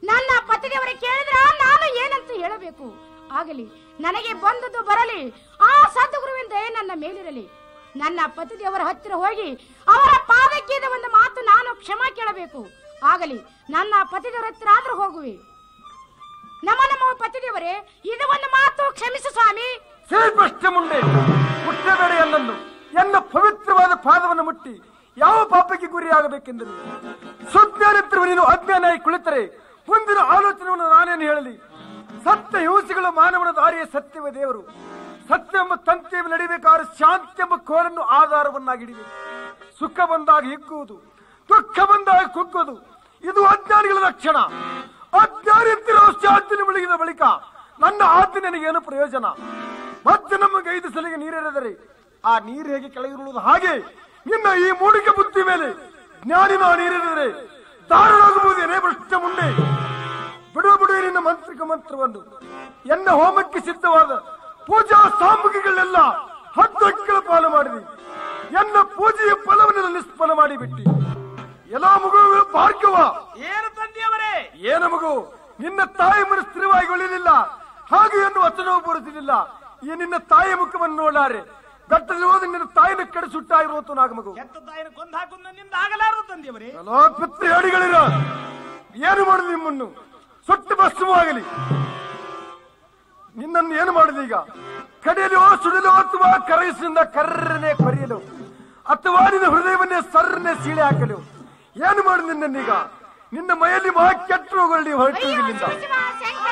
ನನ್ನ ಪತಿದೇವರೇ ಕೇಳಿದ್ರ ನಾನು ಏನಂತ ಹೇಳಬೇಕು ಆಗಲಿ ನನಗೆ ಬಂದದ್ದು ಬರಲಿ ಆ ಸದ್ಗುರುವಿನ ದಯೆ ನನ್ನ ಮೇಲಿರಲಿ ನನ್ನ ಪತಿದೇವರ ಹತ್ತಿರ ಹೋಗಿ ಅವರ ಪಾದಕ್ಕೆ ಇದು ಒಂದು ಮಾತು ನಾನು ಕ್ಷಮಾ ಕೇಳಬೇಕು ಆಗಲಿ ನನ್ನ ಪತಿದೇವರ ಹತ್ತಿರ ಆದ್ರೂ ಹೋಗುವೆ ನಮ್ಮ ನಮ್ಮ ಪತಿದೇವರೇ ಇದು ಒಂದು ಮಾತು ಕ್ಷಮಿಸು ಸ್ವಾಮಿ ಶ್ರೀಕೃಷ್ಣ ಮುಂದೆ ಮುಟ್ಟಬೇಡ ಎನ್ನನ್ನು ಎನ್ನ ಪವಿತ್ರವಾದ ಪಾದವನ್ನು ಮುಟ್ಟಿ ಯಾವ ಪಾಪಕ್ಕೆ ಗುರಿಯಾಗಬೇಕೆಂದರು ಸುಜ್ಞಾನಿತ್ರುವ ನೀನು ಅಜ್ಞಾನಾಗಿ ಕುಳಿತರೆ ಮುಂದಿನ ಆಲೋಚನೆಯನ್ನು ನಾನೇನು ಹೇಳಲಿ ಸತ್ಯ ಹಿಂಸೆಗಳು ಮಾನವನ ದಾರಿಯ ಸತ್ಯವೇ ದೇವರು ಸತ್ಯ ಎಂಬ ತಂತಿಯ ನಡಿಬೇಕಾದ್ರೆ ಶಾಂತಿ ಎಂಬ ಕೋರನ್ನು ಆಧಾರವನ್ನಾಗಿಡಬೇಕು ಸುಖ ಬಂದಾಗ ಹಿಗ್ಗುವುದು ದುಃಖ ಬಂದಾಗ ಕುಗ್ಗುವುದು ಇದು ಅಜ್ಞಾನಿಗಳ ಲಕ್ಷಣ ಅಜ್ಞಾನಿತ್ತಿರೋ ಶಾಂತಿನ ಮುಳುಗಿದ ಬಳಿಕ ನನ್ನ ಆಜ್ಞೆ ನನಗೇನು ಪ್ರಯೋಜನ ಮತ್ತೆ ನಮಗೆ ಐದು ಸಲಿಗೆ ನೀರೆರೆದರೆ ಆ ನೀರು ಹೇಗೆ ಕೆಳಗಿರುವುದು ಹಾಗೆ ನಿನ್ನ ಈ ಮೂಡಿಕೆ ಬುದ್ಧಿ ಮೇಲೆ ಜ್ಞಾನಿನ ನೀರೆರೆದರೆ ದಾರುಣಾಗಬಹುದೇನೇ ಭ್ರಷ್ಟ ಮುಂದೆ ಬಿಡು ಬಿಡು ನಿನ್ನ ಮಂತ್ರಿಕ ಮಂತ್ರವನ್ನು ಎನ್ನ ಹೋಮಕ್ಕೆ ಸಿದ್ಧವಾದ ಪೂಜಾ ಸಾಮಗ್ರಿಗಳೆಲ್ಲ ಹತ್ತಕ್ಕಳ ಪಾಲು ಮಾಡಿದಿ ಎನ್ನ ಪೂಜೆಯ ಫಲವನ್ನು ನಿಷ್ಫಲ ಮಾಡಿಬಿಟ್ಟಿ ಎಲ್ಲ ಮಗು ಭಾರ್ಗವ ಏನು ತಂದೆಯವರೇ ಏನ ಮಗು ನಿನ್ನ ತಾಯಿ ಮನ ಸ್ಥಿರವಾಗಿ ಉಳಿಲಿಲ್ಲ ಹಾಗೆ ಎಂದು ವಚನವು ಬರುತ್ತಿರಲಿಲ್ಲ ಈ ನಿನ್ನ ತಾಯಿ ಮುಖವನ್ನು ನೋಡಾರೆ ಬೆಟ್ಟದಲ್ಲಿ ಹೋದ ನಿನ್ನ ತಾಯಿನ ಕಡೆ ಸುಟ್ಟಾಗಿರುವಂತ ನಾಗ ಮಗು ಕೆತ್ತ ತಾಯಿನ ಕೊಂದು ಹಾಕೊಂಡು ನನ್ನಿಂದ ಆಗಲಾರದು ತಂದೆಯವರೇ ಎಲ್ಲೋ ಪಿತ್ರ ಹೇಳಿಗಳಿರ ಏನು ಮಾಡುದು ನಿಮ್ಮನ್ನು ಸುಟ್ಟು ಭಸ್ಮವಾಗಲಿ ನಿನ್ನನ್ನು ಏನು ಮಾಡುದು ಈಗ ಕಡೆಯಲು ಸುಡಲು ಅಥವಾ ಕರಗಿಸಿಂದ ಕರ್ರನೆ ಕೊರೆಯಲು ಅಥವಾ ನಿನ್ನ ಹೃದಯವನ್ನೇ ಸರ್ರನೆ ಸೀಳೆ ಹಾಕಲು ಏನು ಮಾಡುದು ನಿನ್ನನ್ನೀಗ ನಿನ್ನ ಮೈಯಲ್ಲಿ ಮಹಾ ಕೆಟ್ಟ ರೋಗಗಳು ಹೊರಟು ಅಯ್ಯೋ ಇಲ್ಲಿಂದ ಶಿವ, ಶಂಕರ,